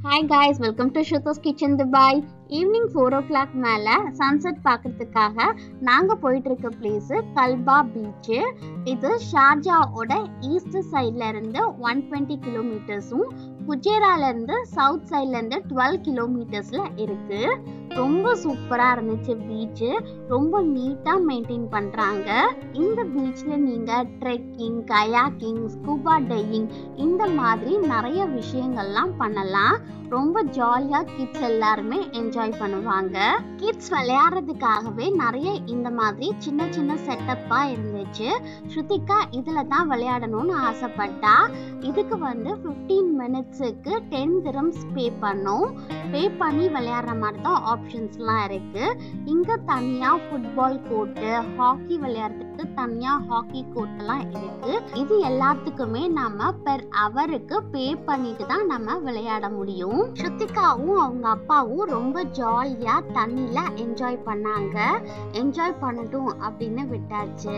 hi guys welcome to ஷுத்தோஸ் kitchen Dubai evening four o'clock மேலே sunset பார்க்கறதுக்காக நாங்கள் போயிட்டு இருக்க பிளேஸு கல்பா பீச்சு இது ஷார்ஜாவோட ஈஸ்ட் சைட்ல இருந்து ஒன் டுவெண்ட்டி கிலோமீட்டர்ஸும் புஜேரால இருந்து சவுத் சைட்ல இருந்து டுவெல் கிலோமீட்டர்ஸ்ல இருக்கு ரொம்ப சூப்பரா இருந்துச்சு பீச்சு ரொம்ப நீட்டா மெயின்டைன் பண்றாங்க இந்த பீச்ல நீங்க ட்ரெக்கிங் கயாக்கிங் ஸ்கூபா டையிங் இந்த மாதிரி நிறைய விஷயங்கள்லாம் பண்ணலாம் ரொம்ப ஜாலியா கிட்ஸ் எல்லாருமே என்ஜாய் பண்ணுவாங்க கிட்ஸ் விளையாடுறதுக்காகவே நிறைய இந்த மாதிரி சின்ன சின்ன செட்டப்பா இருந்துச்சு ஸ்ருதிகா இதுல தான் விளையாடணும்னு ஆசைப்பட்டா இதுக்கு வந்து 15 மினிட்ஸுக்கு டென் திரம்ஸ் பே பண்ணோம் பே பண்ணி விளையாடுற மாதிரி தான் ஆப்ஷன்ஸ்லாம் இருக்கு இங்க தனியா ஃபுட்பால் கோர்ட்டு ஹாக்கி விளையாடுறதுக்கு தனியா ஹாக்கி கோர்ட்லாம் இருக்கு இது எல்லாத்துக்குமே நம்ம பெர் அவருக்கு பே பண்ணிட்டு தான் நம்ம விளையாட முடியும் ஸ்ருத்திகாவும் அவங்க அப்பாவும் ரொம்ப ஜாலியா தண்ணில என்ஜாய் பண்ணாங்க என்ஜாய் பண்ணட்டும் அப்படின்னு விட்டாச்சு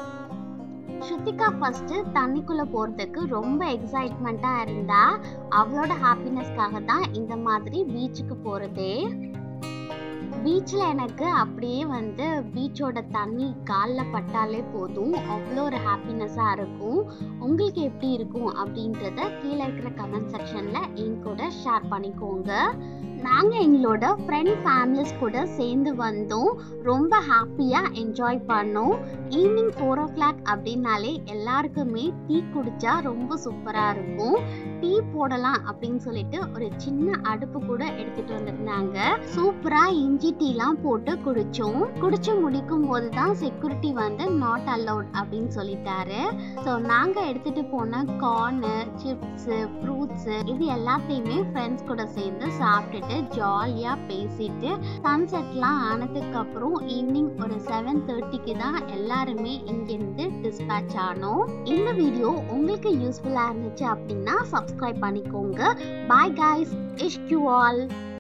ஸ்ருத்திகா ஃபர்ஸ்ட் தண்ணிக்குள்ள போறதுக்கு ரொம்ப எக்ஸைட்மெண்ட்டா இருந்தா அவளோட ஹாப்பினஸ்க்காக தான் இந்த மாதிரி பீச்சுக்கு போறதே பீச்சில் எனக்கு அப்படியே வந்து பீச்சோட தண்ணி காலில் பட்டாலே போதும் அவ்வளோ ஒரு ஹாப்பினஸ்ஸாக இருக்கும் உங்களுக்கு எப்படி இருக்கும் அப்படின்றத கீழே இருக்கிற கமெண்ட் செக்ஷனில் என் கூட ஷேர் பண்ணிக்கோங்க நாங்கள் எங்களோட ஃப்ரெண்ட் ஃபேமிலிஸ் கூட சேர்ந்து வந்தோம் ரொம்ப ஹாப்பியாக என்ஜாய் பண்ணோம் ஈவினிங் ஃபோர் ஓ கிளாக் அப்படின்னாலே எல்லாருக்குமே டீ குடிச்சா ரொம்ப சூப்பராக இருக்கும் டீ போடலாம் அப்படின்னு சொல்லிட்டு ஒரு சின்ன அடுப்பு கூட எடுத்துட்டு வந்திருந்தாங்க சூப்பரா இஞ்சி டீலாம் போட்டு குடிச்சோம் குடிச்சு முடிக்கும் போது தான் செக்யூரிட்டி வந்து நாட் அலவுட் அப்படின்னு சொல்லிட்டாரு ஸோ நாங்க எடுத்துட்டு போன கார்னு சிப்ஸ் ஃப்ரூட்ஸ் இது எல்லாத்தையுமே ஃப்ரெண்ட்ஸ் கூட சேர்ந்து சாப்பிட்டுட்டு ஜாலியா பேசிட்டு சன்செட்லாம் ஆனதுக்கு அப்புறம் ஈவினிங் ஒரு செவன் தேர்ட்டிக்கு தான் எல்லாருமே இங்கிருந்து டிஸ்பேச் ஆனோம் இந்த வீடியோ உங்களுக்கு யூஸ்ஃபுல்லா இருந்துச்சு அப்படின்னா சப்ஸ்கிரைப் பண்ணிக்கோங்க பாய் காய்ஸ் இஷ்யூ ஆல்